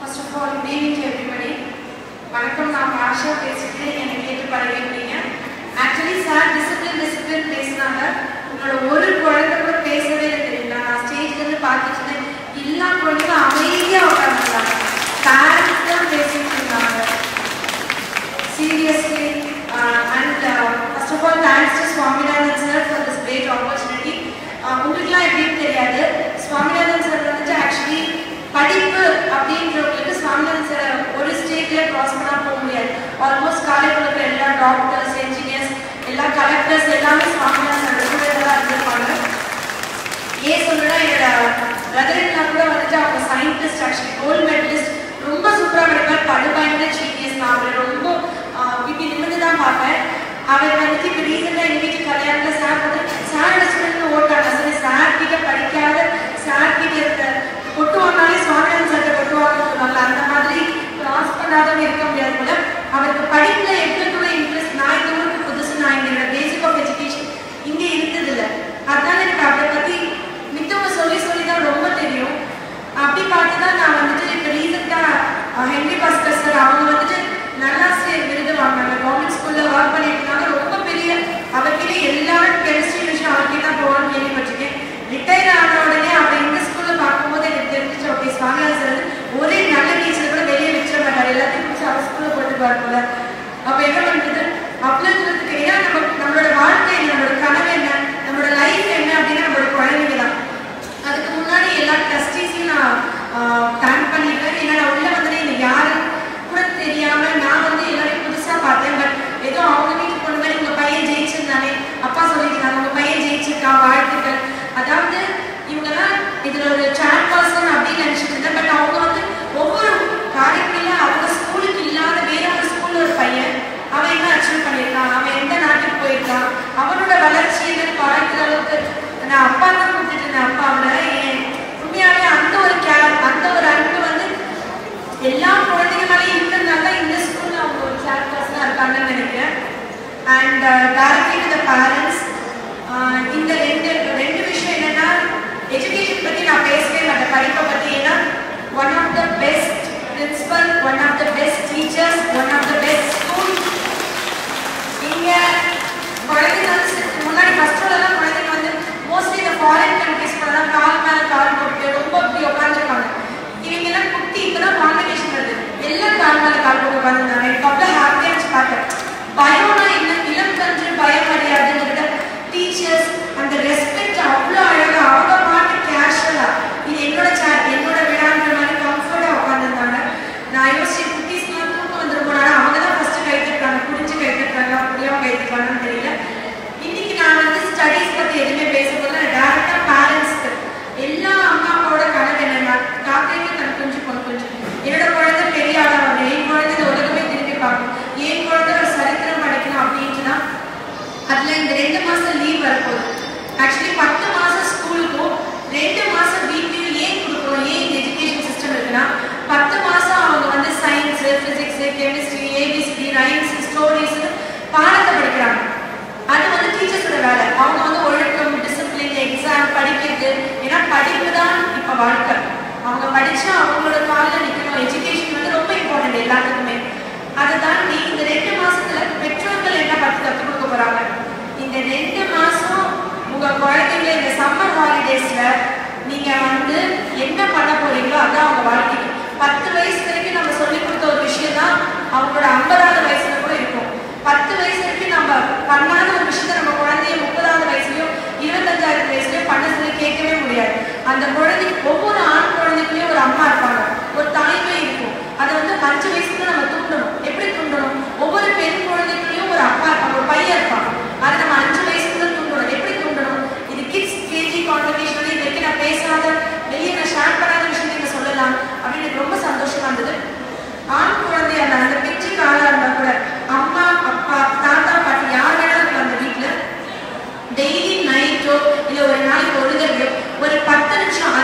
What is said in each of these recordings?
First of all good evening to everybody வணக்கம் நான் ஆஷா பேசிட்டு என்னை கேட்டு பழகிருக்கீங்க ஆக்சுவலி சார் டிசிப்ளின் டிசிப்ளின் பேசினாங்க உங்களோட ஒரு குழந்தை கூட பேசவே இல்லை தெரியுங்களா நான் ஸ்டேஜ்ல இருந்து பார்த்துட்டு இருந்தேன் எல்லா குழந்தைகளும் அமைதியா உட்காந்துருந்தாங்க பேரண்ட்ஸ் தான் பேசிட்டு இருந்தாங்க seriously uh, and uh, first of all thanks to Swaminathan sir for this great opportunity uh, உங்களுக்குலாம் எப்படின்னு தெரியாது சுவாமிநாதன் சார் வந்துட்டு ஆக்சுவலி படிப்பு அப்படின்றவங்களுக்கு சுவாமிநாதன் சார் ஒரு ஸ்டேட்ல கிராஸ் பண்ணா போக முடியாது ஆல்மோஸ்ட் காலேஜில் இருக்கிற எல்லா டாக்டர்ஸ் என்ஜினியர்ஸ் எல்லா கலெக்டர்ஸ் எல்லாமே சுவாமிநாதன் சார் கூட தான் இருந்திருப்பாங்க ஏன் சொல்றேன்னா என்னோட பிரதர்னா கூட வந்துட்டு அவங்க சயின்டிஸ்ட் ஆக்சுவலி கோல்டு மெடலிஸ்ட் ரொம்ப சூப்பரா படிப்பார் படு பயங்கர ஜீனியஸ் நான் அவரை ரொம்ப ஆஹ், இப்படி நிமிர்ந்து தான் பார்ப்பேன் அவர் வந்துட்டு இப்போ ரீசெண்டாக எங்கள் வீட்டு கல்யாணத்தில் சார் வந்து சாரோட ஸ்டூடெண்ட் ஓட்டாங்க சரி சார் கிட்ட படிக்காத சார் கிட்ட இருக்க கொட்டு வாங்கினாலே சுவாமிநாதன் சார்ட்ட கொட்டு வாங்க சொல்லுவாங்க அந்த மாதிரி கிராஸ் பண்ணாதவங்க இருக்க முடியாது போல அவருக்கு படிப்புல எங்களுக்கு இன்ட்ரெஸ்ட் நான் இந்த ஊருக்கு புதுசு நான் எங்களோட பேசிக் ஆஃப் எஜுகேஷன் இங்கே இருந்ததில்ல அதனால எனக்கு அவரை பத்தி மித்தவங்க சொல்லி சொல்லி தான் ரொம்ப தெரியும் அப்படி பார்த்து தான் நான் வந்துட்டு இப்போ ரீசெண்டாக ஹென்ரி பாஸ்கர் சார் அவங்க வந்துட்டு நல்லாசிரியர் விருது வாங்கினாங்க கவர்மெண்ட் ஸ்கூலில் ஒர்க் பண்ணிட்டு இருந்தாங்க ரொம்ப பெரிய அவர்கிட்ட எல்லா கெமிஸ்ட்ரி விஷயம் அவர்கிட்ட தான் போகணும்னு கேள்விப்பட்டிருக்கேன் ரிட்டையர் ஆன உடனே அவர் இந்த ஸ்கூலில் பார்க்கும்போது எனக்கு தெரிஞ்சிச்சு ஓகே சுவாமிநாதன் சார் வந்து ஒரே நல்ல டீச்சர் கூட வெளியே வச்சிட மாட்டார் எல்லாத்தையும் பிடிச்சி அவர் ஸ்கூலில் போட்டு போல அப்போ என்ன பண்ணுறது அவ்வளோ தூரத்துக்கு ஏன்னா நம்ம நம்மளோட வாழ்க்கை என்ன நம்மளோட கனவு என்ன நம்மளோட லைஃப் என்ன அப்படின்னா நம்மளோட குழந்தைங்க தான் அதுக்கு முன்னாடி எல்லா ட்ரஸ்டீஸையும் நான் தேங்க் பண்ணிட்டேன் ஏன்னா நான் உள்ள வந்ததே எனக்கு யாரும் கூட தெரியாம நான் வந்து எல்லாரையும் புதுசா பார்த்தேன் பட் ஏதோ அவங்க வீட்டுக்கு கொண்டு மாதிரி உங்க பையன் ஜெயிச்சிருந்தானே அப்பா சொல்லியிருந்தாங்க உங்க பையன் ஜெயிச்சிருக்கான் வாழ்த்துக்கள் அதாவது இவங்கெல்லாம் இதுல ஒரு சேட் பர்சன் அப்படின்னு நினைச்சிட்டு இருந்தேன் பட் அவங்க வந்து ஒவ்வொரு காரியத்தில அவங்க ஸ்கூலுக்கு இல்லாத வேற ஒரு ஸ்கூல்ல ஒரு பையன் அவன் என்ன அச்சீவ் பண்ணியிருக்கான் அவன் எந்த நாட்டுக்கு போயிருக்கான் அவனோட வளர்ச்சியை பார்க்கிற அளவுக்கு நான் அப்பா தான் கொடுத்துட்டு இருந்தேன் அப்பாவை என் உண்மையாவே அந்த ஒரு கேர் அந்த ஒரு அன்பு வந்து எல்லா குழந்தைங்க மேலேயும் இருக்கிறதுனால தான் இந்த ஸ்கூல்ல அவங்க ஒரு சேர் பர்சனாக இருக்காங்கன்னு நினைக்கிறேன் and directly to the parents இந்த ரெண்டு ரெண்டு விஷயம் என்னன்னா எஜுகேஷன் பத்தி நான் பேசவே மாட்டேன் படிப்பை பத்தி ஏன்னா one of the best principal one of the best teachers one of the best school இங்க குழந்தைங்க வந்து சி- முன்னாடி ஃபர்ஸ்ட் எல்லாம் குழந்தைங்க வந்து மோஸ்ட்லி இந்த ஃபாரின் கண்ட்ரீஸ் கூட கால் மேல கால் போட்டு ரொம்ப இப்படி உட்காந்துருப்பாங்க இவங்க எல்லாம் குட்டி இப்பதான் காம்பினேஷன் வருது எல்லாம் கால் மேல கால் போட்டு உட்காந்துருந்தாங்க எனக்கு அவ்வளோ ஹாப்பியாக இருந்துச்சு பார்த்தேன் பயம்னா என்ன இளம் கன்று பயம் அறியாதுன்னு டீச்சர்ஸ் அந்த ரெஸ்பெக்ட் அவ்வளோ அழகா அவங்க பாட்டு கேஷுவலா இது என்னோட சேர் என்னோட விழான்ற மாதிரி கம்ஃபர்டா உட்காந்துருந்தாங்க நான் யோசிச்சு குட்டீஸ்லாம் தூக்கம் வந்துருக்கும் ஆனா அவங்க தான் ஃபர்ஸ்ட் கை தட்டுறாங்க புரிஞ்சு கை தட்டுறாங்க புரியாம கை தட்டுறாங்கன்னு தெரியல இன்னைக்கு நான் வந்து ஸ்டடீஸ் பத்தி எதுவுமே பேசும்போது நான் டேரக்டா பேரண்ட்ஸ்க்கு எல்லா அம்மா அப்பாவோட கனவு என்னன்னா காக்கைக்கு தன் குஞ்சு பொன் குஞ்சு என்னோட குழந்தை பெரிய ஆளா வரணும் என் குழந்தை இந்த உலகமே திரும்பி பார்க்கணும் என் குழந்தை ஒரு சரித்திரம் அடைக்கணும் அப்படின்ட்டு தான் அதுல இந்த ரெண்டு மாசம் லீவ் வரப்போகுது ஆக்சுவலி பத்து மாசம் ஸ்கூலுக்கும் ரெண்டு மாசம் வீட்லயும் ஏன் கொடுக்கணும் ஏன் இந்த எஜுகேஷன் சிஸ்டம் இருக்குன்னா பத்து மாசம் அவங்க வந்து science physics chemistry A B C D rhymes stories பாடத்தை படிக்கிறாங்க அது வந்து டீச்சர்ஸோட வேலை அவங்க வந்து ஒழுக்கம் டிசிப்ளின் எக்ஸாம் படிக்கிறது ஏன்னா படிப்பு தான் இப்ப வாழ்க்கை அவங்க படிச்சா அவங்களோட காலில் நிற்கணும் எஜுகேஷன் வந்து ரொம்ப இம்பார்ட்டன்ட் எல்லாத்துக்குமே அதை தாண்டி இந்த ரெண்டு மாசத்துல பெற்றோர்கள் என்ன பார்த்து கற்றுக் கொடுக்க போறாங்க இந்த ரெண்டு மாசம் உங்க குழந்தைங்க இந்த சம்மர் ஹாலிடேஸ்ல நீங்க வந்து என்ன பண்ண போறீங்களோ அதான் அவங்க வாழ்க்கைக்கு பத்து வயசு வரைக்கும் நம்ம சொல்லி கொடுத்த ஒரு விஷயம் தான் அவங்களோட ஐம்பதாவது வயசுல கூட இருக்கும் பத்து வயசு வரைக்கும் நம்ம பண்ணாத ஒரு விஷயத்த நம்ம குழந்தைய முப்பதாவது வயசுலயும் இருபத்தஞ்சாயிரம் வயசுலயும் பண்ண சொல்லி கேட்கவே முடியாது அந்த குழந்தைக்கு ஒவ்வொரு ஆண் குழந்தைக்குள்ளயும் ஒரு அம்மா இருப்பாங்க ஒரு தாய்மை இருக்கும் அதை வந்து அஞ்சு வயசுல நம்ம தூண்டணும் எப்படி தூண்டணும் ஒவ்வொரு பெண் குழந்தைக்குள்ளயும் ஒரு அப்பா இருப்பாங்க ஒரு பையன் இருப்பாங்க அதை நம்ம அஞ்சு வயசுக்குள்ள தூண்டணும் எப்படி தூண்டணும் இது கிட்ஸ் கேஜி கான்வர்சேஷன் இது வரைக்கும் நான் பேசாத வெளியே நான் ஷேர் பண்ணாத விஷயம் நீங்க சொல்லலாம் அப்படின்னு எனக்கு ரொம்ப சந்தோஷமா இருந்தது ஆண் குழந்தையா இருந்தா அந்த பிச்சு காலா இருந்தா கூட அம்மா அப்பா தாத்தா பாட்டி யார் வேணாலும் இருக்கலாம் அந்த வீட்டுல டெய்லி நைட்டோ இல்ல ஒரு நாளைக்கு ஒரு தடவையோ ஒரு பத்து நிமிஷம்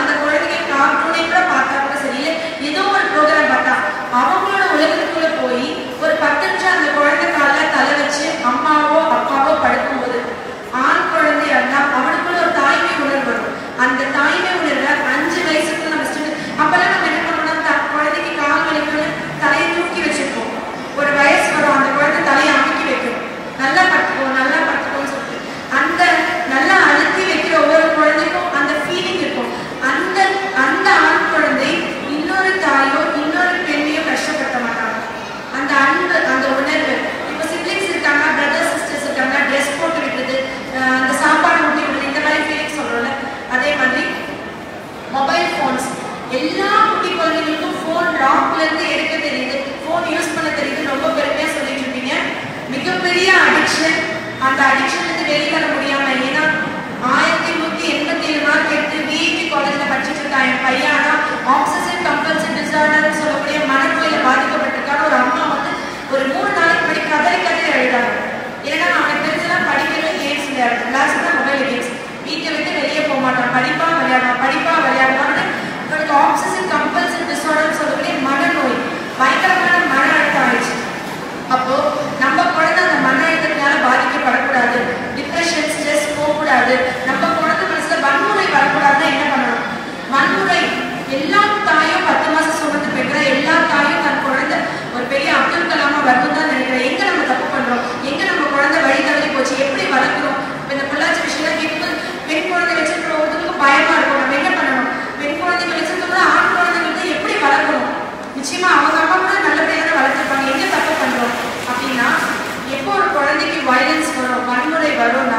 அந்த அடிக்ஷன் வந்து வெளிவர முடியாம ஏன்னா ஆயிரத்தி நூத்தி எண்பத்தி ஏழு மார்க் எடுத்து பிஇடி காலேஜ்ல படிச்சுட்டு இருக்கான் என் பையன் ஆனா ஆப்சசிவ் கம்பல்சிவ் டிசார்டர் சொல்லக்கூடிய மனநோயில பாதிக்கப்பட்டிருக்கான ஒரு அம்மா வந்து ஒரு மூணு நாளைக்கு முன்னாடி கதறி கதறி எழுதாங்க ஏன்னா அவன் தெரிஞ்செல்லாம் படிக்கணும் கேம்ஸ் விளையாடு கிளாஸ் தான் மொபைல் கேம்ஸ் வீட்டை விட்டு வெளியே போக மாட்டான் படிப்பா விளையாடுவான் படிப்பா விளையாடுவான்னு அவனுக்கு ஆப்சசிவ் கம்பல்சிவ் டிசார்டர் சொல்லக்கூடிய மனநோய் பயங்கரமான மன அழுத்தம் ஆயிடுச்சு அப்போ நம்ம குழந்தை அந்த மன அழுத்தத்தினால பாதிக்கப்படக்கூடாது டிப்ரெஷன் ஸ்ட்ரெஸ் போகக்கூடாது நம்ம குழந்தை மனசுல வன்முறை வரக்கூடாதுன்னா என்ன பண்ணணும் வன்முறை எல்லா தாயும் பத்து மாசம் சுமந்து பெற்ற எல்லா தாயும் தன் குழந்தை ஒரு பெரிய அப்துல் கலாமா வரணும் தான் நினைக்கிறேன் எங்க நம்ம தப்பு பண்றோம் எங்க நம்ம குழந்தை வழி தவறி போச்சு எப்படி வளர்க்குறோம் இப்ப இந்த பொள்ளாச்சி விஷயம் கேட்கும்போது பெண் குழந்தை வச்சிருக்கிறவங்களுக்கு பயமா இருக்கும் நம்ம என்ன பண்ணணும் பெண் குழந்தைங்க வச்சிருக்கிறவங்க ஆண் குழந்தைங்களுக்கு எப்படி வளர்க்கணும் நிச்சயமா அவங்க அம்மா கூட நல்லபடியாக தான் வளர்த்துருப்பாங்க எங்க தப்பு பண்றோம் அப்படின்னா எப்போ ஒரு குழந்தைக்கு வயலன்ஸ் வரும் வன்முறை வரும்னா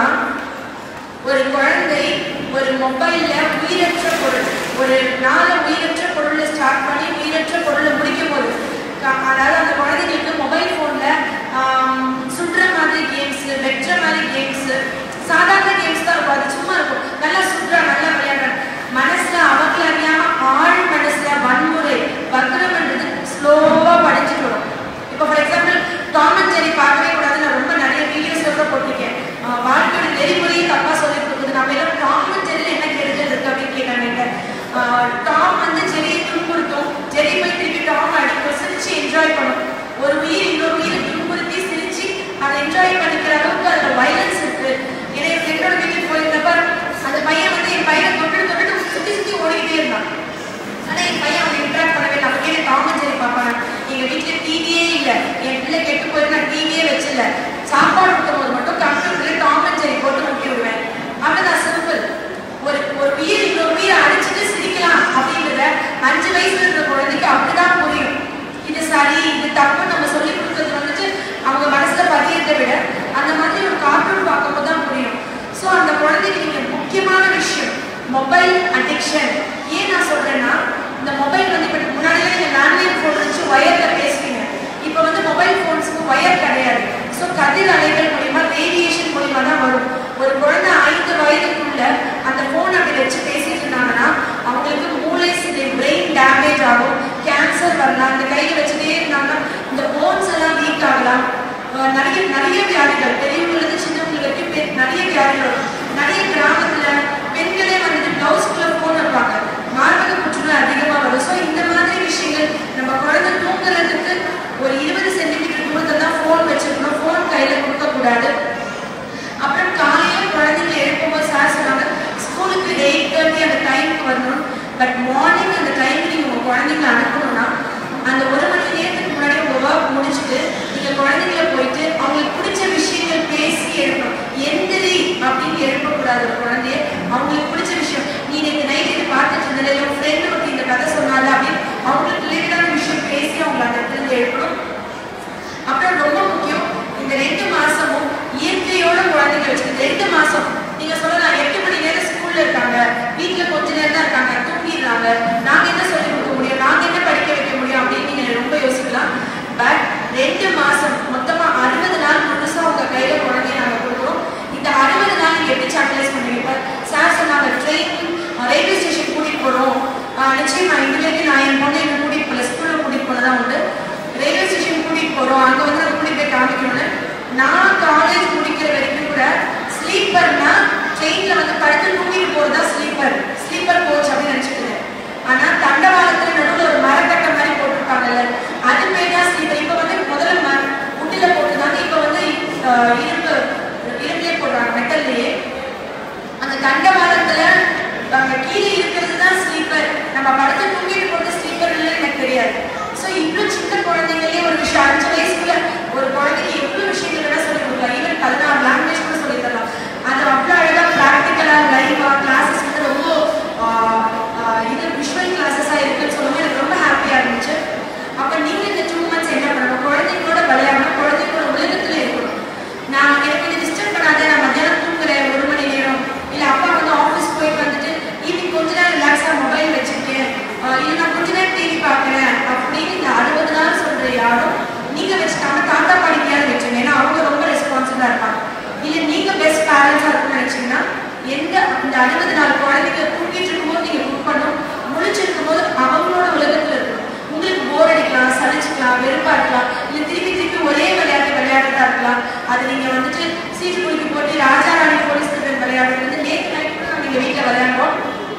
ஒரு குழந்தை ஒரு மொபைல்ல உயிரற்ற பொருள் ஒரு நாலு உயிரற்ற பொருளை ஸ்டார்ட் பண்ணி உயிரற்ற பொருளை முடிக்கும் போது க- அதாவது அந்த குழந்தைங்களுக்கு மொபைல் போன்ல சுடுற மாதிரி கேம்ஸ் வெட்டுற மாதிரி கேம்ஸ் சாதாரண கேம்ஸ் தான் இருக்கும் அது சும்மா இருக்கும் நல்லா சுடுறா நல்லா விளையாடுறாங்க மனசுல அவங்கள அறியாம ஆழ் மனசுல வன்முறை வக்ரம்ன்றது ஸ்லோவா படிச்சுட்டு வரும் இப்போ for example Tom and Jerry பார்க்கவே கூடாது நான் ரொம்ப நிறைய வீடியோஸ் கூட போட்டிருக்கேன் ஆஹ் வாழ்க்கையோட நெறிமுறையை தப்பா சொல்லி கொடுக்குது நம்ம எல்லாம் டாம் அண்ட் ஜெரியில் என்ன கெடுதல் இருக்கு அப்படின்னு கேட்டாங்க ஆஹ் டாம் வந்து ஜெரியை துன்புறுத்தும் ஜெரி போய் திருப்பி டாம் அடிக்கும் சிரிச்சு என்ஜாய் பண்ணும் ஒரு உயிர் இன்னொரு உயிரை துன்புறுத்தி சிரிச்சு அதை என்ஜாய் பண்ணிக்கிற அளவுக்கு அதுல வயலன்ஸ் இருக்கு ஏன்னா என் ஃப்ரெண்டோட வீட்டுக்கு போயிருந்தப்ப அந்த பையன் வந்து என் பையனை தொட்டு தொட்டு சுத்தி சுத்தி ஓடிக்கிட்டே இருந்தான் ஆனா என் பையன் அவனை இன்ட்ராக்ட் பண்ணவே இல்லை அவனுக்கு என்ன டாம் அண்ட் ஜெரி பார்ப்பாங்க எங்க வீட்டுல டிவியே இல்ல என் பிள்ளை கெட்டு போய் நான் டிவியே வச்சில்ல சாப்பாடு ஊட்டும் போது மட்டும் கம்ப்யூட்டர்ல டாம் அண்ட் ஜெரி போட்டு ஊட்டி விடுவேன் அவ்வளவுதான் சிம்பிள் ஒரு ஒரு உயிர் இன்னொரு உயிரை அடிச்சுட்டு சிரிக்கலாம் அப்படின்றத அஞ்சு வயசுல இருக்கிற குழந்தைக்கு அப்படிதான் புரியும் இது சரி இது தப்பு நம்ம சொல்லி கொடுக்கறது வந்துட்டு அவங்க மனசுல பதியத்தை விட அந்த மாதிரி ஒரு கார்ட்டூன் பார்க்கும்போது தான் புரியும் ஸோ அந்த குழந்தைக்கு நீங்க முக்கியமான விஷயம் மொபைல் அடிக்ஷன் ஏன் நான் சொல்றேன்னா இந்த மொபைல் வந்து இப்போ முன்னாடியே நீங்க லேண்ட்லைன் ஃபோன் வச்சு ஒயர்ல பேசுவீங்க இப்போ வந்து மொபைல் ஃபோன்ஸ்க்கு ஒயர் கிடையாது ஸோ கதிர் அலைகள் மூலியமா ரேடியேஷன் மூலியமா தான் வரும் ஒரு குழந்தை ஐந்து வயதுக்குள்ள அந்த ஃபோன் அப்படி வச்சு பேசிட்டு இருந்தாங்கன்னா அவங்களுக்கு மூளை சிதை பிரெயின் டேமேஜ் ஆகும் கேன்சர் வரலாம் இந்த கையில வச்சுட்டே இருந்தாங்கன்னா இந்த போன்ஸ் எல்லாம் வீக் ஆகலாம் அஹ் நிறைய நிறைய வியாதிகள் பெரியவங்களுக்கு சின்னவங்களுக்கு வரைக்கும் பெ- நிறைய வியாதிகள் வரும் நிறைய கிராமத்துல பெண்களே வந்துட்டு பிளவுஸ்க்குள்ள போன் வைப்பாங்க மார்பக புற்றுநோய் அதிகமா வரும் ஸோ இந்த மாதிரி விஷயங்கள் நம்ம குழந்தை தூங்குறதுக்கு ஒரு இருபது சென்டிமீட்டர் தூரத்தில் தான் ஃபோன் வச்சிருக்கணும் ஃபோன் கையில கொடுக்க கூடாது அப்புறம் காலையில குழந்தைங்களை எழுப்பும்போது சார் சொன்னாங்க ஸ்கூலுக்கு எயிட் தேர்ட்டி அந்த டைமுக்கு வரணும் பட் மார்னிங் அந்த டைமுக்கு நீங்க உங்க குழந்தைங்களை அனுப்பணும்னா அந்த ஒரு மணி நேரத்துக்கு முன்னாடி உங்க ஒர்க் முடிச்சுட்டு நீங்க குழந்தைங்கள போயிட்டு அவங்களுக்கு பிடிச்ச விஷயங்கள் பேசி எழுப்பணும் எந்திரி அப்படின்னு எழுப்பக்கூடாது ஒரு குழந்தைய அவங்களுக்கு பிடிச்ச விஷயம் நீ நேற்று நைட் இதை பார்த்துட்டு இருந்தல உன் ஃப்ரெண்டு பத்தி இந்த கதை சொன்னால அப்படின்னு அவங்களுக்கு ரிலேட்டடான விஷயம் பேசி அவங்களை அந்த இடத்துல இருந்து எழுப்பணும் அப்புறம் ரொம்ப முக்கியம் இந்த ரெண்டு மாசமும் இயற்கையோட குழந்தைங்க வச்சுருக்கு ரெண்டு மாசம் நீங்க சொல்லலாம் எட்டு மணி நேரம் ஸ்கூல்ல இருக்காங்க வீட்ல கொஞ்ச நேரம் தான் இருக்காங்க தூங்கிடுறாங்க நாங்க என்ன சொல்லி கொடுக்க முடியும் நாங்க என்ன படிக்க வைக்க முடியும் அப்படின்னு நீங்க ரொம்ப யோசிக்கலாம் பட் ரெண்டு மாசம் மொத்தமா அறுபது நாள் முழுசா உங்க கையில குழந்தைய நாங்க கொடுக்குறோம் இந்த அறுபது நாள் நீங்க எப்படி சாக்லேஸ் பண்ணுவீங்க இப்ப சார் சொன்னாங்க ட்ரெயின் ரயில்வே ஸ்டேஷன் கூட்டிட்டு போறோம் ஆஹ் நிச்சயமா இதுலேருந்து நான் என் பொண்ணை எங்க கூட்டிட்டு போல ஸ்கூல்ல கூட்டிட்டு போனதா உண்டு ரயில்வே ஸ்டேஷன் கூட்டிட்டு போறோம் அங்க வந்து நம்ம கூட்டிட்டு போய் காமிக்கணும்னு நான் காலேஜ் முடிக்கிற வரைக்கும் கூட ஸ்லீப்பர்னா ட்ரெயின்ல வந்து படுத்து தூங்கிட்டு போறதா ஸ்லீப்பர் ஸ்லீப்பர் கோச் அப்படின்னு நினைச்சிட்டு இருந்தேன். ஆனா தண்டவாளத்துல நடுவுல ஒரு மரக்கட்டை மாதிரி போட்டிருப்பாங்கல்ல அது பேர் தான் ஸ்லீப்பர் இப்ப வந்து முதல்ல ம உட்டில போட்டுருந்தாங்க இப்ப வந்து ஆஹ், இரும்பு இரும்புலயே போடுறாங்க மெட்டல்லையே அந்த தண்டவாளத்துல அங்க கீழே இருக்கிறது தான் ஸ்லீப்பர் நம்ம படுத்து தூங்கிட்டு போறது ஸ்லீப்பர் இல்லைன்னு எனக்கு தெரியாது ஸோ இவ்வளோ சின்ன குழந்தைங்களே ஒரு விஷயம் அஞ்சு வயசுக்குள்ள ஒரு குழந்தைக்கு எவ்வளோ விஷயங்கள் வேணா சொல்லி கொடுக்கலாம் ஈவன் பதினாறு லாங்குவேஜ் கூட சொல்லி தரலாம் அது அவ்வளோ அழகாக ப்ராக்டிக்கலாக லைவாக கிளாஸஸ் வந்து ரொம்ப ஆஹ், ஆஹ், இது விஷுவல் கிளாஸஸாக இருக்குன்னு சொல்லும்போது எனக்கு ரொம்ப ஹாப்பியாக இருந்துச்சு அப்போ நீங்கள் இந்த டூ மந்த்ஸ் என்ன பண்ணணும் குழந்தைங்களோட விளையாடணும் குழந்தைங்களோட உலகத்தில் இருக்கணும் நான் எனக்கு இது டிஸ்டர்ப் பண்ணாத நான் மத்தியானம் தூங்குறேன் ஒரு மணி நேரம் இல்ல அப்பா வந்து ஆஃபீஸ் போயிட்டு வந்துட்டு ஈவினிங் கொஞ்ச நேரம் ரிலாக்ஸா மொபைல் வச்சிருக்கேன் ஆஹ் இல்ல நான் கொஞ்ச நேரம் டிவி பார்க்கறேன் அப்படின்னு இந்த அறுபது நாள் சொல்ற யாரும் நீங்க வச்சுக்காம தாத்தா பாட்டிக்கையாவது வச்சுங்க ஏன்னா அவங்க ரொம்ப ரெஸ்பான்சிபிளா இருப்பாங்க இல்ல நீங்க பெஸ்ட் பேரண்ட்ஸா இருக்கணும்னு நினைச்சீங்கன்னா எந்த இந்த அறுபது நாள் குழந்தைங்க தூங்கிட்டு இருக்கும்போது நீங்க குக் பண்ணணும் முழிச்சிருக்கும் போது அவங்களோட உலகத்துல இருக்கணும் உங்களுக்கு போர் அடிக்கலாம் சலிச்சுக்கலாம் வெறுப்பா இருக்கலாம் இல்ல திருப்பி திருப்பி ஒரே விளையாட்டு விளையாடுறதா இருக்கலாம் அது நீங்க வந்துட்டு சீட்டு குலுக்கி போட்டு ராஜா ராணி போலீஸ் திருடன் விளையாடுறது வந்து நேற்று நைட் கூட நாங்க வீட்டுல விளையாடுறோம்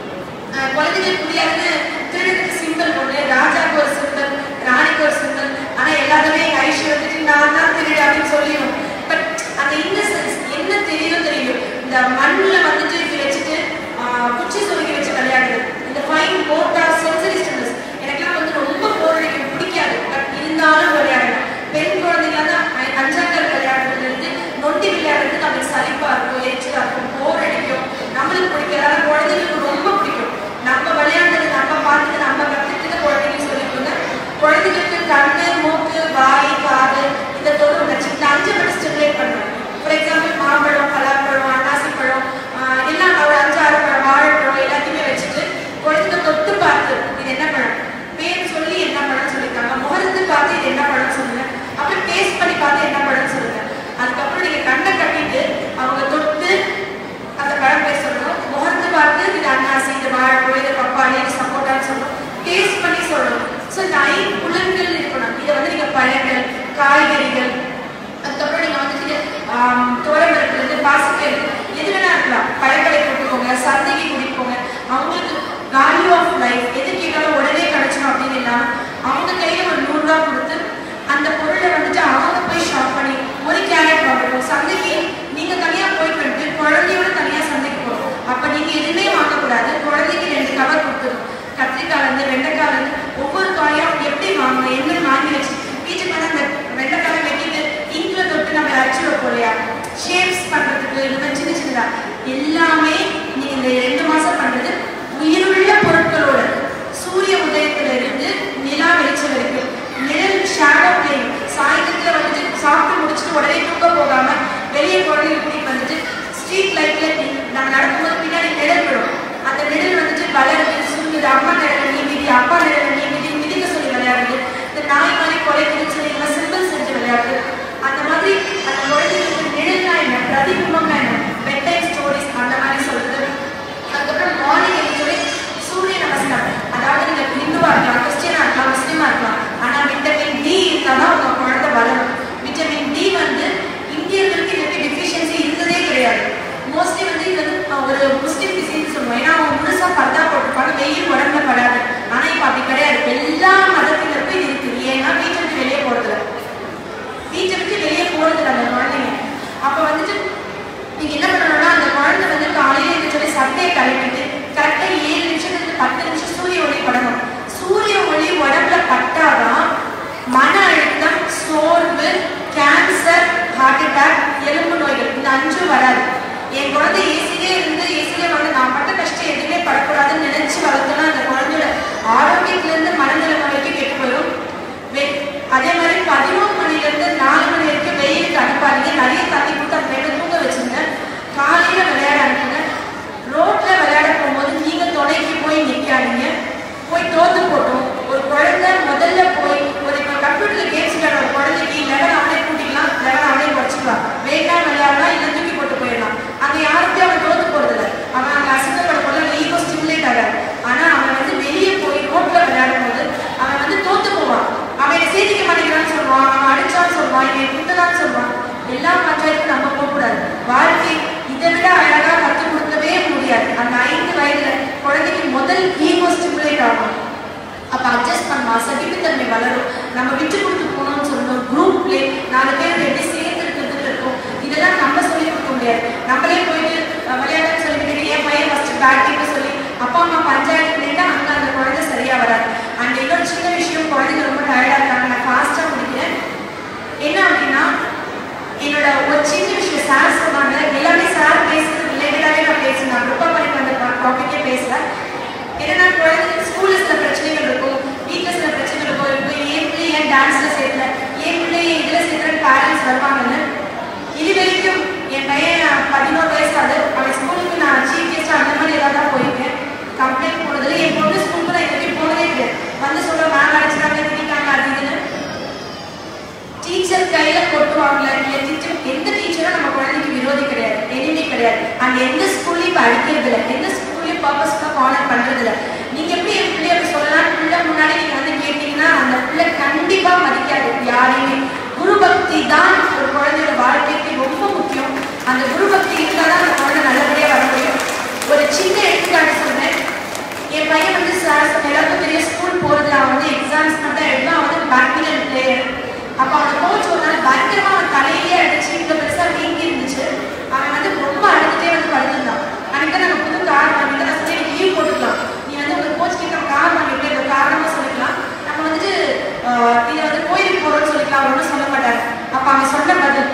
ஆஹ் குழந்தைகளுக்கு புரியாதுன்னு திருடனுக்கு சிம்பிள் ஒண்ணு ராஜாக்கு ஒரு சிம்பிள் ராணிக்கு ஒரு சிம்பிள் ஆனா எல்லாருமே எங்க ஐஷு வந்துட்டு நான் தான் திருடு அப்படின்னு சொல்லிடும் பட் அந்த இன்னசென்ஸ் என்ன தெரியும் தெரியும் இந்த மண்ணுல வந்துட்டு இப்படி வச்சுட்டு ஆஹ் குச்சி சொருகி வச்சு விளையாடுது இந்த ஃபைன் போட்டா சென்சரி ஸ்டில்னஸ் எனக்குலாம் வந்து ரொம்ப போர் அடிக்கும் பிடிக்காது பட் இருந்தாலும் விளையாடலாம் பெண் குழந்தைங்க தான் அஞ்சாங்கல் விளையாடுறதுல இருந்து நொண்டி விளையாடுறதுக்கு நம்மளுக்கு சலிப்பா இருக்கும் எரிச்சலா இருக்கும் போர் அடிக்கும் நம்மளுக்கு பிடிக்காது ஆனா குழந்தைங்களுக்கு ரொம்ப பிடிக்கும் நம்ம விளையாண்டது நம்ம பார்த்துட்டு நம்ம கத்துக்கிட்டு குழந்தைங்க சொல்லி கொடுங்க குழந்தைங்களுக்கு கண்ணு மூக்கு வாய் காது இந்த தொடு உணர்ச்சி இந்த அஞ்சு மட்டும் ஸ்டிமுலேட் பண்ணுறோம் ஃபார் எக்ஸாம்பிள் மாம்பழம் பலாப்பழம் அன்னாசி பழம் ஆஹ் எல்லாம் ஒரு அஞ்சு ஆறு பழம் வாழைப்பழம் எல்லாத்தையுமே வச்சுட்டு குழந்தைங்க தொட்டு பார்த்து இது என்ன பழம் பேர் சொல்லி என்ன பழம் சொல்லியிருக்காங்க முகர்ந்து பார்த்து இது என்ன பழம் சொல்லுங்க அப்புறம் டேஸ்ட் பண்ணி பார்த்து என்ன பழம் சொல்லுங்க அதுக்கப்புறம் நீங்க கண்ணை கட்டிட்டு அவங்க தொட்டு அந்த பழம் பேர் சொல்லணும் முகர்ந்து பார்த்து இது அன்னாசி இது வாழைப்பழம் இது பப்பாளி இது சப்போட்டான்னு சொல்லணும் டேஸ்ட் பண்ணி சொல்லணும் ஸோ இந்த ஐந்து புலன்கள் இருக்கணும் இதை வந்து நீங்க பழங்கள் காய்கறிகள் அதுக்கப்புறம் நீங்க வந்துட்டு துவரம்பருப்புலேருந்து பாசிப்பயிறு எது வேணா இருக்கலாம் பழங்களை கொடுத்துக்கோங்க சந்தைக்கு கூட்டிட்டு போங்க அவங்களுக்கு வேல்யூ ஆஃப் லைஃப் எது கேட்டாலும் உடனே கிடைச்சிடும் அப்படின்னு இல்லாம அவங்க கையில ஒரு நூறுரூவா கொடுத்து அந்த பொருளை வந்துட்டு அவங்க போய் ஷாப் பண்ணி ஒரு கேரட் வாங்கட்டும் சந்தைக்கு நீங்க தனியா போயிட்டு வந்துட்டு குழந்தையோட தனியா சந்தைக்கு போகணும் அப்ப நீங்க எதுவுமே வாங்கக்கூடாது குழந்தைக்கு ரெண்டு கவர் கொடுத்துரும் கத்திரிக்காய் இருந்து வெண்டைக்காய் இருந்து ஒவ்வொரு காயும் எப்படி வாங்கணும் என்ன வாங்கி வச்சு வீட்டுக்கு வந்து அந்த வெண்டைக்காய் வெட்டிட்டு இங்க்ல தொட்டு நம்ம அரைச்சி வைப்போம் இல்லையா ஷேப்ஸ் பண்றதுக்கு இந்த மாதிரி சின்ன சின்னதா எல்லாமே நீங்க இந்த ரெண்டு மாசம் பண்றது உயிருள்ள பொருட்களோட சூரிய உதயத்துல இருந்து நிலா வெளிச்சம் வரைக்கும் நிழல் ஷேடோ பிளேன் சாயந்தரத்துல வந்துட்டு சாப்பிட்டு முடிச்சுட்டு உடனே தூக்க போகாம வெளியே குழந்தைங்க கூட்டிட்டு வந்துட்டு ஸ்ட்ரீட் லைட்ல நம்ம நடக்கும்போது பின்னாடி நிழல் விடும் அந்த நிழல் வந்துட்டு வளருது சுருங்குது அம்மா நிழல் நீ மிதி அப்பா நிழல் நீ மிதி மிதிக்க சொல்லி விளையாடுது இந்த நாய் மாதிரி கொலைக்குதுன்னு சொல்லி நம்ம சிம்பிள் செஞ்சு விளையாடுது அந்த மாதிரி அந்த குழந்தைங்களுக்கு நிழல்னா என்ன பிரதிபிம்பம்னா என்ன பெட் டைம் ஸ்டோரிஸ் அந்த மாதிரி சொல்றது அதுக்கப்புறம் மார்னிங் எழுந்தோடனே சூரிய நமஸ்காரம் அதாவது நீங்க ஹிந்துவா இருக்கலாம் கிறிஸ்டியனா இருக்கலாம் முஸ்லீமா இருக்கலாம் ஆனா விட்டமின் டி இருந்தாதான் உங்க குழந்தை வளரும் விட்டமின் டி வந்து இந்தியர்களுக்கு இதுக்கு டிஃபிஷியன்சி இருந்ததே கிடையாது மோஸ்ட்லி வந்து இது வந்து அஹ், ஒரு முஸ்லீம் டிசீஸ் சொல்லுவோம் ஏன்னா அவங்க முழுசா பர்தா போட்டிருப்பாங்க வெயில் உடம்புல படாது ஆனா இப்ப அப்படி கிடையாது எல்லா மதத்தினருக்கும் இது இருக்குது ஏன்னா வீட்டை விட்டு வெளியே போறதுல வீட்டை விட்டு வெளியே போறது அந்த குழந்தைங்க அப்ப வந்துட்டு நீங்க என்ன பண்ணணும்னா அந்த குழந்தை வந்து காலையில இருந்து சொல்லி சட்டையை கலப்பிட்டு கரெக்டா ஏழு நிமிஷத்துக்கு பத்து நிமிஷம் சூரிய ஒளி படணும் சூரிய ஒளி உடம்புல பட்டாதான் மன அழுத்தம் சோர்வு கேன்சர் ஹார்ட் அட்டாக் எலும்பு நோய்கள் இந்த அஞ்சும் வராது என் குழந்தை ஏசிலே இருந்து ஏசிலே வந்து நான் பட்ட கஷ்டம் எதுவுமே படக்கூடாதுன்னு நினைச்சு வளர்த்தோம்னா அந்த குழந்தையோட ஆரோக்கியத்துல இருந்து மனநிலைமை வரைக்கும் கெட்டு போயிடும் வெ- அதே மாதிரி பதினோரு மணில இருந்து நாலு மணி வரைக்கும் வெயிலுக்கு அனுப்பாதீங்க நிறைய தண்ணி கொடுத்து அந்த பையனை தூங்க வச்சுருங்க காலையில விளையாட அனுப்புங்க ரோட்ல விளையாட போகும்போது நீங்க துணைக்கு போய் நிக்காதீங்க போய் தோத்து போட்டோம் ஒரு குழந்தை முதல்ல போய் ஒரு இப்போ கம்ப்யூட்டர்ல கேம்ஸ் விளையாட ஒரு குழந்தைக்கு லெவன் அவனே கூட்டிக்கலாம் லெவன் அவனே குறைச்சிக்கலாம் வேண்டாம் விளையாடலாம் இல்லை தூக்கி போட்டு போயிடலாம் அங்க யாருக்கும் அவன் தோத்து போறதில்ல அவன் அங்க அசிங்கப்பட போல ஈகோ ஸ்டிமுலேட் ஆகாது ஆனா அவன் வந்து வெளியே போய் ரோட்ல விளையாடும் போது அவன் வந்து தோத்து போவான் அவன் என்னை சேர்த்திக்க மாட்டேங்கிறான்னு சொல்லுவான் அவன் அடிச்சான்னு சொல்லுவான் என்னை குத்தலான்னு சொல்லுவான் எல்லா பஞ்சாயத்துக்கும் நம்ம போகக்கூடாது வாழ்க்கை இதை விட அழகா கற்றுக் கொடுக்கவே முடியாது அந்த ஐந்து வயதுல குழந்தைக்கு முதல் ஈகோ ஸ்டிமுலேட் ஆகும் அப்ப அட்ஜஸ்ட் பண்ணலாம் சகிப்புத்தன்மை வளரும் நம்ம விட்டு கொடுத்து போகணும்னு சொல்லணும் குரூப் பிளே நாலு பேர் எப்படி சேர்ந்து இருக்கிறதுக்கு இருக்கும் இதெல்லாம் நம்ம சொல்லி கொடுக்க முடியாது நம்மளே போயிட்டு அஹ், விளையாடுன்னு சொல்லிட்டு என் பையன் ஃபர்ஸ்ட் பேட்டிங்னு சொல்லி அப்பா அம்மா பஞ்சாயத்து பண்ணிட்டா அங்க அந்த குழந்தை சரியா வராது அண்ட் இன்னொரு சின்ன விஷயம் குழந்தைங்க ரொம்ப டயர்டா இருக்காங்க நான் ஃபாஸ்டா முடிக்கிறேன் என்ன அப்படின்னா என்னோட ஒரு சின்ன விஷயம் சார் சொன்னாங்க எல்லாமே சார் பேசுறது ரிலேட்டடாகவே நான் பேசுறேன் நான் ப்ரிப்பேர் பண்ணிட்டு வந்த டாபிக்கே பேசல என்னன்னா குழந்தைங்க ஸ்கூல்ல சில பிரச்சனைகள் இருக்கும் வீட்டில் சில பிரச்சனைகள் இருக்கும் இப்போ என் பிள்ளை ஏன் டான்ஸ்ல சேர்க்கல என் பிள்ளை இதுல சேர்க்கிற பேரண்ட்ஸ் வருவாங்கன்னு இது வரைக்கும் என் பையன் பதினோரு வயசு ஆகுது அவன் ஸ்கூலுக்கு நான் சீஃப் கெஸ்ட் அந்த மாதிரி ஏதாவது தான் போயிருக்கேன் கம்ப்ளைண்ட் போனதில்லை என் பொண்ணு ஸ்கூலுக்கு நான் இது வரைக்கும் போனதே கிடையாது வந்து சொல்ல மேம் அடிச்சிட்டாங்க திட்டாங்க அது இதுன்னு டீச்சர் கையில கொட்டுவாங்கல்ல இல்ல டீச்சர் எந்த டீச்சரும் நம்ம குழந்தைக்கு விரோதி கிடையாது அங்க எந்த ஸ்கூல்லையும் இப்போ அடிக்கிறது இல்லை எந்த ஸ்கூல்லையும் பர்பஸ்ஃபுல்லாக கார்னர் பண்றது இல்லை நீங்க எப்படி என் பிள்ளைய அப்படி சொல்லலாம் பிள்ளை முன்னாடி நீங்க வந்து கேட்டீங்கன்னா அந்த பிள்ளை கண்டிப்பா மதிக்காது யாரையுமே குரு பக்தி தான் ஒரு குழந்தையோட வாழ்க்கைக்கு ரொம்ப முக்கியம் அந்த குரு பக்தி இருந்தால் தான் அந்த குழந்தை நல்லபடியா வர முடியும் ஒரு சின்ன எடுத்துக்காட்டு சொல்றேன் என் பையன் வந்து சார் எல்லாருக்கும் பெரிய ஸ்கூல் போறதுல அவன் வந்து எக்ஸாம்ஸ் மட்டும் எழுதும் அவன் வந்து பேட்மிண்டன் பிளேயர் அப்போ அவன் கோச் ஒரு நாள் பயங்கரமா அவன் தலையிலேயே அடிச்சு இவ்வளோ பெருசா வீங்கி இருந்துச்சு அவன் வந்து ரொம்ப அழுதுட்டே வந்து படுத்திருந்தான் அன்னைக்கு தான் நாங்கள் புது கார் வாங்கிட்டு நான் சொல்லி லீவ் போட்டுக்கலாம் நீ வந்து உங்க கோச் கிட்ட கார் வாங்கிட்டு இந்த காரணமா சொல்லிக்கலாம் நம்ம வந்துட்டு ஆஹ், இதை வந்து கோயிலுக்கு போறோம்னு சொல்லிக்கலாம் அவர் ஒன்றும் சொல்ல மாட்டார் அப்ப அவன் சொன்ன பதில்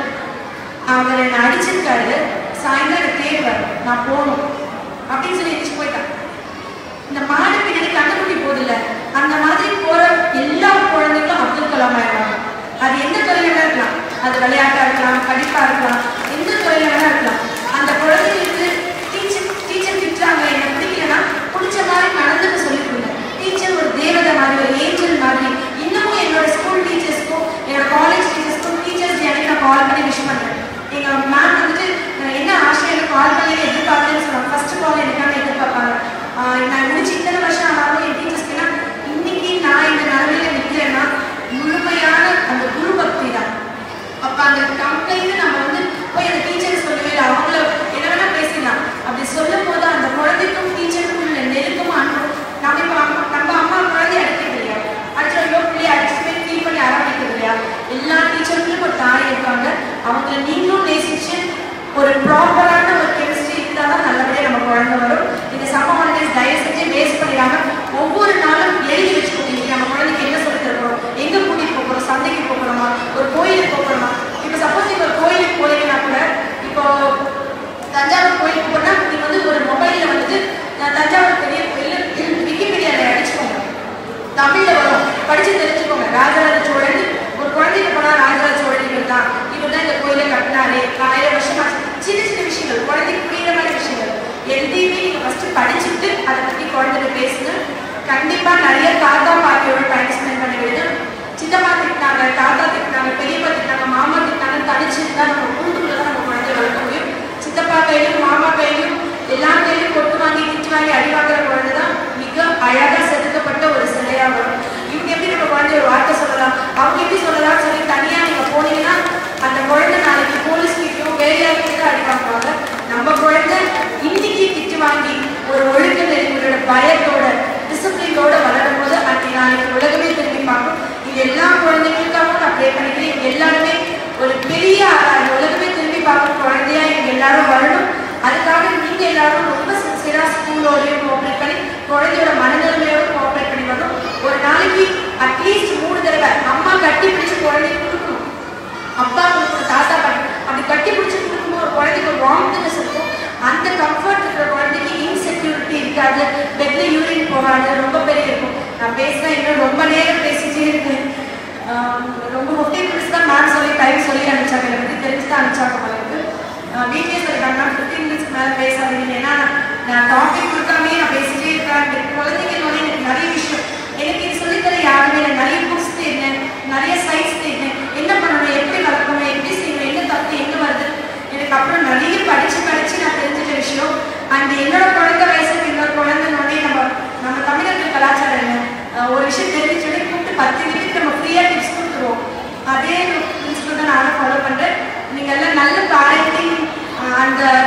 அவர் என்னை அடிச்சிருக்காரு சாயந்தரம் எனக்கு தேடுவார் நான் போகணும் அப்படின்னு சொல்லி எந்திரிச்சு போயிட்டான் இந்த மாடு பின்னாடி கண்டுபிடி போதில்ல அந்த மாதிரி போற எல்லா குழந்தைகளும் அப்துல் கலாம் ஆயிடுவாங்க அது எந்த துறையில வேணா இருக்கலாம் அது விளையாட்டா இருக்கலாம் படிப்பா இருக்கலாம் எந்த துறையில வேணா இருக்கலாம் அந்த குழந்தைகளுக்கு டீச்சர் டீச்சர் திட்டுறாங்க என்ன பிடிக்கலன்னா பிடிச்ச மாதிரி நடந்துக்க சொல்லி கொடுங்க டீச்சர் ஒரு தேவதை மாதிரி ஒரு ஏஞ்சல் மாதிரி இன்னமும் என்னோட ஸ்கூல் டீச்சர்ஸ்க்கும் என்னோட காலேஜ் டீச்சர்ஸ்க்கும் டீச்சர்ஸ் எனக்கு நான் கால் பண்ணி விஷ் பண்றேன் எங்க மேம் வந்துட்டு அஹ், என்ன ஆசை எனக்கு கால் பண்ணி எதிர்பார்க்கலன்னு சொல்லுவாங்க ஃபர்ஸ்ட் கால் எனக்கான எதிர்பார்ப்பாங்க ஆஹ், நான் முடிச்சு இத்தனை வருஷம் ஆனாலும் என் டீச்சர்ஸ்க்கு இன்னைக்கு நான் இந்த நிலைமையில நிற்கிறேன்னா முழுமையான அந்த குரு பக்தி தான் அப்ப அந்த கம்ப்ளைண்ட் நம்ம வந்து போய் அந்த டீச்சர் சொல்லவே இல்லை அவங்கள என்ன வேணா பேசிடலாம் அப்படி சொல்லும் போது அந்த குழந்தைக்கும் டீச்சருக்கும் உள்ள நெருக்கமா அனுபவம் நம்ம இப்ப அம்மா நம்ம அம்மா குழந்தைய அடிக்கிறது இல்லையா அடிச்சு ஐயோ பிள்ளைய அடிச்சுமே ஃபீல் பண்ணி அரவணைக்கிறது இல்லையா எல்லா டீச்சருக்கும் ஒரு தாய் இருக்காங்க அவங்கள நீங்களும் நேசிச்சு ஒரு ப்ராப்பரான ஒரு கெமிஸ்ட்ரி இருந்தால் தான் நல்லபடியாக நம்ம குழந்தை வரும் இந்த சம்மர் ஹாலிடேஸ் தயவு செஞ்சு வேஸ்ட் பண்ணிடாம ஒவ்வொரு நாளும் எழுதி வச்சுக்கோங்க இன்னைக்கு நம்ம குழந்தைக்கு என்ன சொல்லி தருவோம் எங்க கூட்டிட்டு போக போறோம் சந்தைக்கு போக போறோமா ஒரு கோயிலுக்கு போக போறோமா இப்போ சப்போஸ் நீங்க ஒரு கோயிலுக்கு போறீங்கன்னா கூட இப்போ தஞ்சாவூர் கோயிலுக்கு போனா நீங்க வந்து ஒரு மொபைல்ல வந்துட்டு நான் தஞ்சாவூர் பெரிய கோயில் விக்கிபீடியால அடிச்சுக்கோங்க தமிழ்ல வரும் படிச்சு தெரிஞ்சுக்கோங்க ராஜராஜ சோழன் ஒரு குழந்தைக்கு போனா ராஜராஜ சோழன் இவர் தான் இவர் தான் இந்த கோயிலை கட்டினாரு ஆயிரம் வருஷமா சின்ன சின்ன விஷயங்கள் குழந்தைக்கு புரியுற மாதிரி விஷயங்கள் எதையுமே நீங்க ஃபர்ஸ்ட் படிச்சுட்டு அதை பத்தி குழந்தைகிட்ட பேசுங்க கண்டிப்பா நிறைய தாத்தா பாட்டியோட டைம் ஸ்பெண்ட் பண்ண வேண்டும் சித்தப்பா திட்டினாங்க தாத்தா திட்டினாங்க பெரியப்பா திட்டினாங்க மாமா திட்டினாங்க தனிச்சு இருந்தா நம்ம கூண்டுக்குள்ள தான் நம்ம குழந்தைய வளர்க்க முடியும் சித்தப்பா கையிலும் மாமா கையிலும் எல்லா கையிலும் கொட்டு வாங்கி திட்டு வாங்கி அடி வாங்குற குழந்தை தான் மிக அழகா செதுக்கப்பட்ட ஒரு சிலையா வரும் இவங்க எப்படி நம்ம குழந்தை ஒரு வார்த்தை சொல்லலாம் அவங்க எப்படி சொல்லலாம்னு சொல்லி தனியா நீங்க போனீங்கன்னா அந்த குழந்தை நாளைக்கு போலீஸ் கிட்டயோ வேற யாருக்கிட்ட அடி வாங்குவாங்க நம்ம குழந்தை இன்னைக்கு திட்டு வாங்கி ஒரு ஒழுக்க நெறிமுறையோட பயத்தோட டிசிப்ளினோட வளரும் போது அன்னைக்கு நாளைக்கு உலகமே திரும்பி பார்க்கும் இது எல்லா குழந்தைங்களுக்காகவும் நான் ப்ரே பண்ணிக்கிறேன் இவங்க எல்லாருமே ஒரு பெரிய ஆளா, இந்த உலகமே திரும்பி பார்க்கும் குழந்தையா இவங்க எல்லாரும் வரணும் அதுக்காக நீங்க எல்லாரும் ரொம்ப சின்சியரா ஸ்கூலோடய கோஆப்ரேட் பண்ணி குழந்தையோட மனநிலைமையோட கோஆப்ரேட் பண்ணி வரணும் ஒரு நாளைக்கு அட்லீஸ்ட் மூணு தடவை அம்மா கட்டி பிடிச்சு குழந்தைக்கு கொடுக்கணும் அப்பா கொடுக்கணும் தாத்தா பாட்டி அப்படி கட்டி பிடிச்சி கொடுக்கும்போது ஒரு குழந்தைக்கு ஒரு வார்ம்னஸ் இருக்கும் அந்த கம்ஃபர்ட் இருக்கிற குழந்தைக்கு இன்செக்யூரிட்டி இருக்காது பெட்ல யூரின் போகாது ரொம்ப பெரிய இருக்கும் நான் பேசுறேன் இன்னும் ரொம்ப நேரம் பேசிட்டே இருக்கேன் ஆம், ரொம்ப ஃபிஃப்டீன் மினிட்ஸ் தான் மேம் சொல்லி டைம் சொல்லி அனுப்பிச்சாங்க என்னை பற்றி தெரிஞ்சு தான் அனுப்பிச்சாங்க உங்களுக்கு வீட்லேயே சொல்லிட்டாங்க ஃபிஃப்டீன் மினிட்ஸ் மேலே பேசாதீங்க ஏன்னா நான் நான் டாபிக் கொடுக்காமே நான் பேசிட்டே இருக்கேன் குழந்தைங்களோட எனக்கு நிறைய விஷயம் எனக்கு இது சொல்லித்தர யாருமே இல்லை நிறைய புக்ஸ் தேடினேன் நிறைய சைட்ஸ் தேடினேன் என்ன பண்ணணும் எப்படி வளர்க்கணும் எப்படி செய்யணும் என்ன தப்பு எங்கே வருது எனக்கு அப்புறம் நிறைய படிச்சு படிச்சு நான் தெரிஞ்சுட்ட விஷயம் அண்ட் என்னோட குழந்தை வயசுக்கு இன்னொரு குழந்தைனோடனே நம்ம நம்ம தமிழர்கள் கலாச்சாரம் என்ன அஹ் ஒரு விஷயம் தெரிஞ்சுட்டு கூப்பிட்டு பத்து நிமிஷம் நம்ம ஃப்ரீயாக டிப்ஸ் கொடுத்துருவோம் அதே பிரின்சிபல் தான் நானும் ஃபாலோ பண்ணுறேன் நீங்கள் எல்லாம் நல்ல பேரண்டிங் அந்த